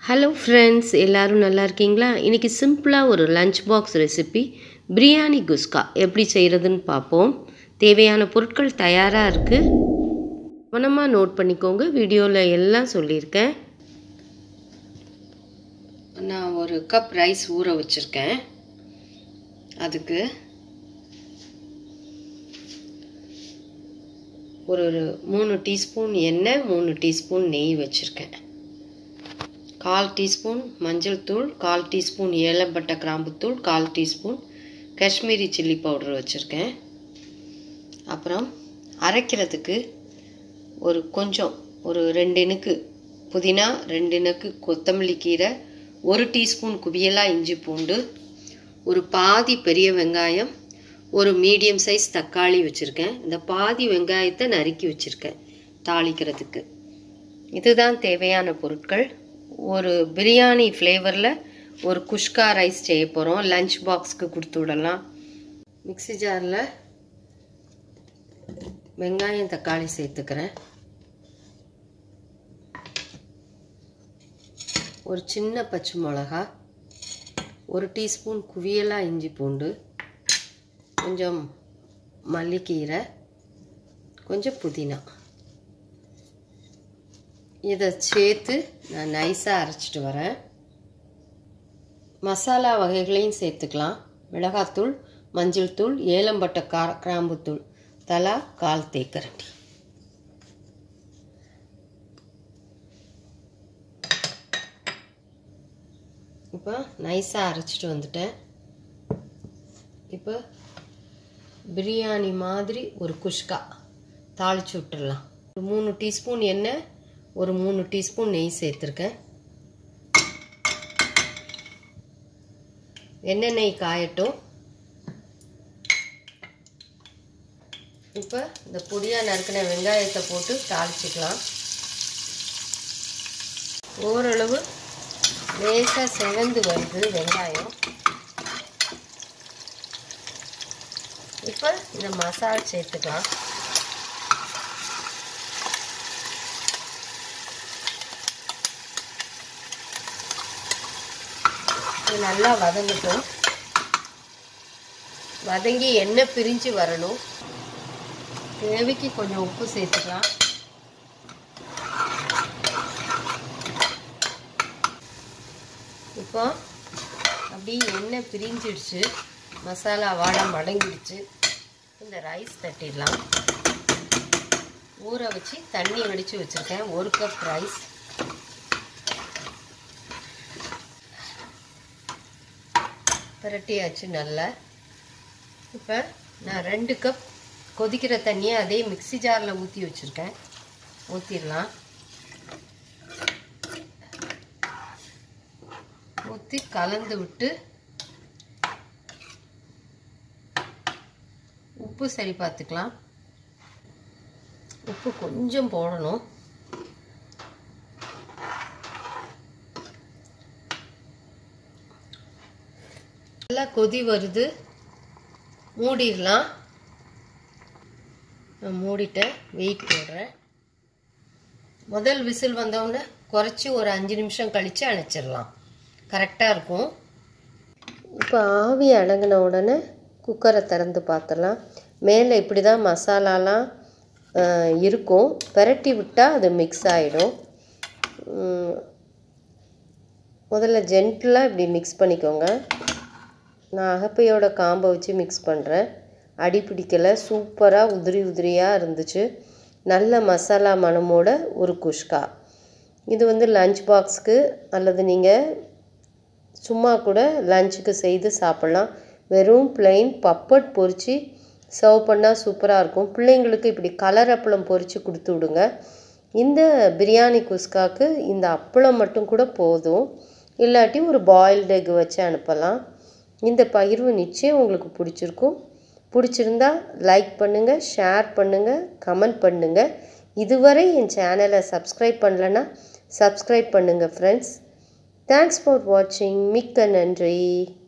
hello friends எல்லோரும் நல்லா இருக்கீங்களா இன்றைக்கி சிம்பிளாக ஒரு lunch box recipe biryani kuska எப்படி செய்கிறதுன்னு பார்ப்போம் தேவையான பொருட்கள் தயாராக இருக்குது கவனமாக நோட் பண்ணிக்கோங்க வீடியோவில் எல்லாம் சொல்லியிருக்கேன் நான் ஒரு கப் ரைஸ் ஊற வச்சுருக்கேன் அதுக்கு ஒரு ஒரு மூணு டீஸ்பூன் எண்ணெய் மூணு டீஸ்பூன் நெய் வச்சுருக்கேன் கால் டீஸ்பூன் மஞ்சள் தூள் கால் டீஸ்பூன் ஏலம்பட்டை கிராம்புத்தூள் கால் டீஸ்பூன் காஷ்மீரி சில்லி பவுடர் வச்சுருக்கேன் அப்புறம் அரைக்கிறதுக்கு ஒரு கொஞ்சம் ஒரு ரெண்டு இனுக்கு புதினா ரெண்டு இனுக்கு கொத்தமல்லி கீரை ஒரு டீஸ்பூன் குவியலாக இஞ்சி பூண்டு ஒரு பாதி பெரிய வெங்காயம் ஒரு மீடியம் சைஸ் தக்காளி வச்சுருக்கேன் இந்த பாதி வெங்காயத்தை நறுக்கி வச்சுருக்கேன் தாளிக்கிறதுக்கு இதுதான் தேவையான பொருட்கள் ஒரு பிரியாணி ஃப்ளேவரில் ஒரு குஷ்கா ரைஸ் செய்ய போகிறோம் லஞ்ச் பாக்ஸ்க்கு கொடுத்து விடலாம் மிக்சி ஜாரில் வெங்காயம் தக்காளி சேர்த்துக்கிறேன் ஒரு சின்ன பச்சை மிளகா ஒரு டீஸ்பூன் குவியலாக இஞ்சி பூண்டு கொஞ்சம் மல்லிக்கீரை கொஞ்சம் புதினா இதை சேர்த்து நான் நைஸாக அரைச்சிட்டு வரேன் மசாலா வகைகளையும் சேர்த்துக்கலாம் மிளகாத்தூள் மஞ்சள் தூள் ஏலம்பட்டை கா கிராம்புத்தூள் தலா கால் தேக்கரண்டி இப்போ நைஸாக அரைச்சிட்டு வந்துட்டேன் இப்போ பிரியாணி மாதிரி ஒரு குஷ்கா தாளித்து விட்டுடலாம் ஒரு மூணு டீஸ்பூன் எண்ணெய் ஒரு மூணு டீஸ்பூன் நெய் சேர்த்துருக்கேன் எண்ணெய் நெய் காயட்டும் இப்போ இந்த பொடியாக நறுக்கின வெங்காயத்தை போட்டு தாளிச்சிக்கலாம் ஓரளவு லேசாக செவந்து வருது வெங்காயம் இப்போ இந்த மசால் சேர்த்துக்கலாம் இது நல்லா வதங்கட்டும் வதங்கி எண்ணெய் பிரிஞ்சு வரணும் தேவைக்கு கொஞ்சம் உப்பு சேர்த்துக்கலாம் இப்போ அப்படியே எண்ணெய் பிரிஞ்சிடுச்சு மசாலா வாடை மடங்கிடுச்சு இந்த ரைஸ் தட்டிடலாம் ஊற வச்சு தண்ணி வடித்து வச்சுருக்கேன் ஒரு கப் ரைஸ் பிரட்டியாச்சு நல்லா இப்போ நான் ரெண்டு கப் கொதிக்கிற தண்ணியை அதே மிக்சி ஜாரில் ஊற்றி வச்சுருக்கேன் ஊற்றிடலாம் ஊற்றி கலந்து விட்டு உப்பு சரி பார்த்துக்கலாம் உப்பு கொஞ்சம் போடணும் நல்லா கொதி வருது மூடிடலாம் நான் மூடிட்டேன் வெயிட் போடுறேன் முதல் விசில் வந்தவுடனே குறைச்சி ஒரு அஞ்சு நிமிஷம் கழித்து அணைச்சிடலாம் கரெக்டாக இருக்கும் இப்போ ஆவி அடங்கின உடனே குக்கரை திறந்து பார்த்துடலாம் மேலே இப்படி தான் மசாலாலாம் இருக்கும் பெரட்டி விட்டால் அது மிக்ஸ் ஆகிடும் முதல்ல ஜென்டிலாக இப்படி மிக்ஸ் பண்ணிக்கோங்க நான் அகப்பையோட காம்பை வச்சு மிக்ஸ் பண்ணுறேன் அடி பிடிக்கலை சூப்பராக உதிரி உதிரியாக இருந்துச்சு நல்ல மசாலா மணமோட ஒரு குஷ்கா இது வந்து லஞ்ச் பாக்ஸ்க்கு அல்லது நீங்கள் சும்மா கூட லஞ்சுக்கு செய்து சாப்பிட்லாம் வெறும் பிளெயின் பப்பட் பொரித்து சர்வ் பண்ணால் சூப்பராக இருக்கும் பிள்ளைங்களுக்கு இப்படி கலர் அப்பளம் பொரித்து கொடுத்து விடுங்க இந்த பிரியாணி குஸ்காவுக்கு இந்த அப்பளம் மட்டும் கூட போதும் இல்லாட்டி ஒரு பாயில்டு எக் வச்சு அனுப்பலாம் இந்த பகிர்வு நிச்சயம் உங்களுக்கு பிடிச்சிருக்கும் பிடிச்சிருந்தா லைக் பண்ணுங்கள் ஷேர் பண்ணுங்கள் கமெண்ட் பண்ணுங்கள் இதுவரை என் சேனலை சப்ஸ்கிரைப் பண்ணலன்னா சப்ஸ்கிரைப் பண்ணுங்கள் ஃப்ரெண்ட்ஸ் தேங்க்ஸ் ஃபார் வாட்சிங் மிக்க நன்றி